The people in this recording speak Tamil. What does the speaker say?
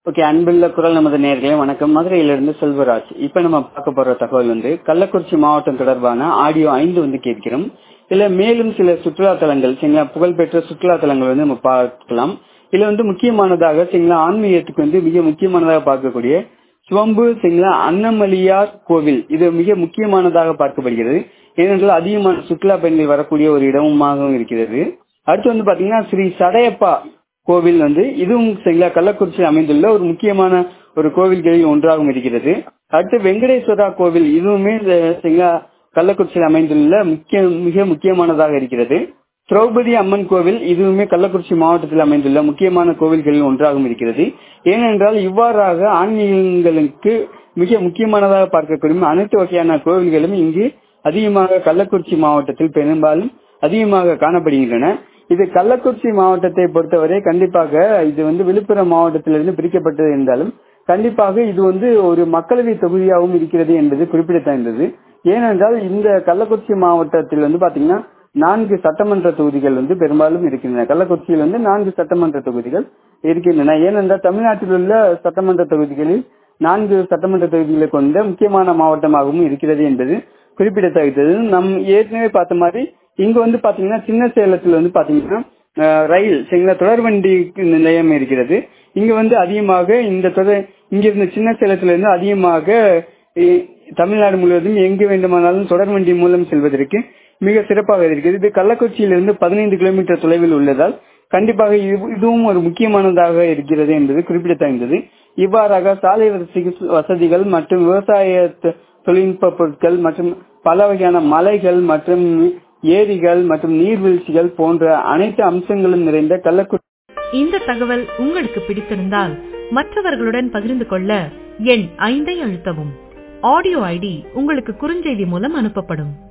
ஓகே அன்புள்ள குரல் நமது நேர்களே வணக்கம் மதுரையிலிருந்து செல்வராஜ் இப்ப நம்ம பார்க்க போற தகவல் வந்து கள்ளக்குறிச்சி மாவட்டம் தொடர்பான ஆடியோ ஐந்து வந்து கேட்கிறோம் இதுல மேலும் சில சுற்றுலா தலங்கள் சரிங்களா புகழ்பெற்ற சுற்றுலா தலங்கள் வந்து நம்ம பார்க்கலாம் இதுல வந்து முக்கியமானதாக சரிங்களா ஆன்மீகத்துக்கு வந்து மிக முக்கியமானதாக பார்க்கக்கூடிய சுவம்பு சரிங்களா அன்னமலியார் கோவில் இது மிக முக்கியமானதாக பார்க்கப்படுகிறது ஏனென்றால் அதிகமான சுற்றுலா பயணிகள் வரக்கூடிய ஒரு இடமுமாக இருக்கிறது அடுத்து வந்து பாத்தீங்கன்னா ஸ்ரீ சடையப்பா கோவில் வந்து இதுவும் சரிங்களா கள்ளக்குறிச்சியில் அமைந்துள்ள ஒரு முக்கியமான ஒரு கோவில்களில் ஒன்றாகவும் இருக்கிறது அடுத்து வெங்கடேஸ்வரா கோவில் இதுவுமே சரிங்களா கள்ளக்குறிச்சியில் அமைந்துள்ள முக்கிய மிக முக்கியமானதாக இருக்கிறது திரௌபதி அம்மன் கோவில் இதுவுமே கள்ளக்குறிச்சி மாவட்டத்தில் அமைந்துள்ள முக்கியமான கோவில்களில் ஒன்றாகவும் இருக்கிறது ஏனென்றால் இவ்வாறாக ஆன்மீகங்களுக்கு மிக முக்கியமானதாக பார்க்கக்கூடிய அனைத்து வகையான கோவில்களும் இங்கு அதிகமாக கள்ளக்குறிச்சி மாவட்டத்தில் பெரும்பாலும் அதிகமாக காணப்படுகின்றன இது கள்ளக்குறிச்சி மாவட்டத்தை பொறுத்தவரை கண்டிப்பாக இது வந்து விழுப்புரம் மாவட்டத்திலிருந்து பிரிக்கப்பட்டது என்றாலும் கண்டிப்பாக இது வந்து ஒரு மக்களவை தொகுதியாகவும் இருக்கிறது என்பது குறிப்பிடத்தகுந்தது ஏனென்றால் இந்த கள்ளக்குறிச்சி மாவட்டத்தில் வந்து பாத்தீங்கன்னா நான்கு சட்டமன்ற தொகுதிகள் வந்து பெரும்பாலும் இருக்கின்றன கள்ளக்குறிச்சியில் வந்து நான்கு சட்டமன்ற தொகுதிகள் இருக்கின்றன ஏனென்றால் தமிழ்நாட்டில் உள்ள சட்டமன்ற தொகுதிகளில் நான்கு சட்டமன்ற தொகுதிகளை கொண்ட முக்கியமான மாவட்டமாகவும் இருக்கிறது என்பது குறிப்பிடத்தகுந்தது நம் ஏற்கனவே பார்த்த மாதிரி இங்க வந்து பாத்தீங்கன்னா சின்ன சேலத்தில் வந்து பாத்தீங்கன்னா ரயில் சரிங்களா தொடர்வண்டி நிலையம் இருக்கிறது இங்க வந்து அதிகமாக இந்த தொடர் இங்கிருந்து சின்ன சேலத்துல இருந்து அதிகமாக தமிழ்நாடு முழுவதும் எங்கு வேண்டுமானாலும் தொடர்வண்டி மூலம் செல்வதற்கு மிக சிறப்பாக இருக்கிறது இது கள்ளக்குறிச்சியிலிருந்து பதினைந்து கிலோமீட்டர் தொலைவில் உள்ளதால் கண்டிப்பாக இதுவும் ஒரு முக்கியமானதாக இருக்கிறது என்பது குறிப்பிடத்தகுந்தது இவ்வாறாக சாலை வசதிகள் மற்றும் விவசாய தொழில்நுட்ப பொருட்கள் மற்றும் பல வகையான மலைகள் மற்றும் ஏரிகள் மற்றும் நீர்வீழ்ச்சிகள் போன்ற அனைத்து அம்சங்களும் நிறைந்த கள்ளக்குறிச்சி இந்த தகவல் உங்களுக்கு பிடித்திருந்தால் மற்றவர்களுடன் பகிர்ந்து கொள்ள எண் ஐந்தை அழுத்தவும் ஆடியோ ஐடி உங்களுக்கு குறுஞ்செய்தி மூலம் அனுப்பப்படும்